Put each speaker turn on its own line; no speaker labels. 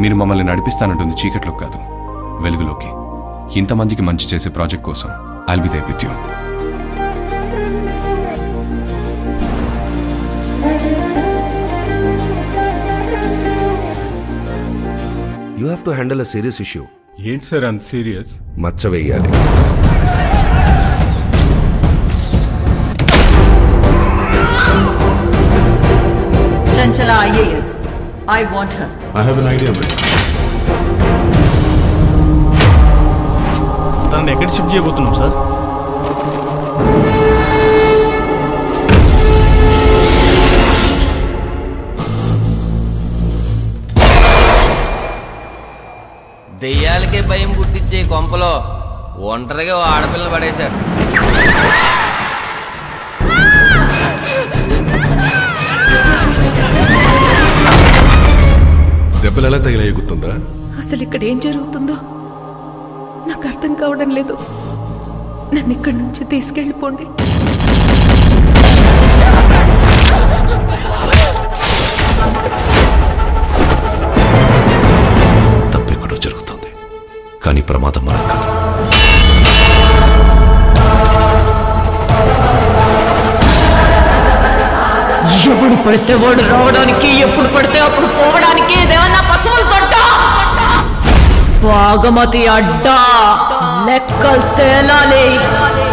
మీరు మమ్మల్ని నడిపిస్తానంటుంది చీకట్లో కాదు వెలుగులోకి ఇంతమందికి మంచి చేసే ప్రాజెక్ట్ కోసం I'll be there with you
you have to handle a serious issue
ఏంటి సార్ అంత సీరియస్
మచ్చ వేయాలి
Chanchala IAS. I want her.
I have an idea, man.
తనని ఎక్కడ షిఫ్ట్ చేయబోతున్నాం సార్
దెయ్యాలకే భయం పుట్టించే కొంపలో ఒంటరిగా ఓ ఆడపిల్ల పడేశారు
దెబ్బలు ఎలా తగిలాయి గుర్తుందా
అసలు ఇక్కడ ఏం జరుగుతుందో నాకు అర్థం కావడం లేదు నన్ను ఇక్కడి నుంచి తీసుకెళ్ళిపోండి
తప్పెక్కడో జరుగుతుంది కానీ ప్రమాదం మనం కాదు
ఎప్పుడు పడితే వాడు రావడానికి ఎప్పుడు పడితే అప్పుడు పోవడానికి ఇదేమన్నా పశువుల తొట్ట బాగమతి అడ్డా లెక్కలు తేలాలి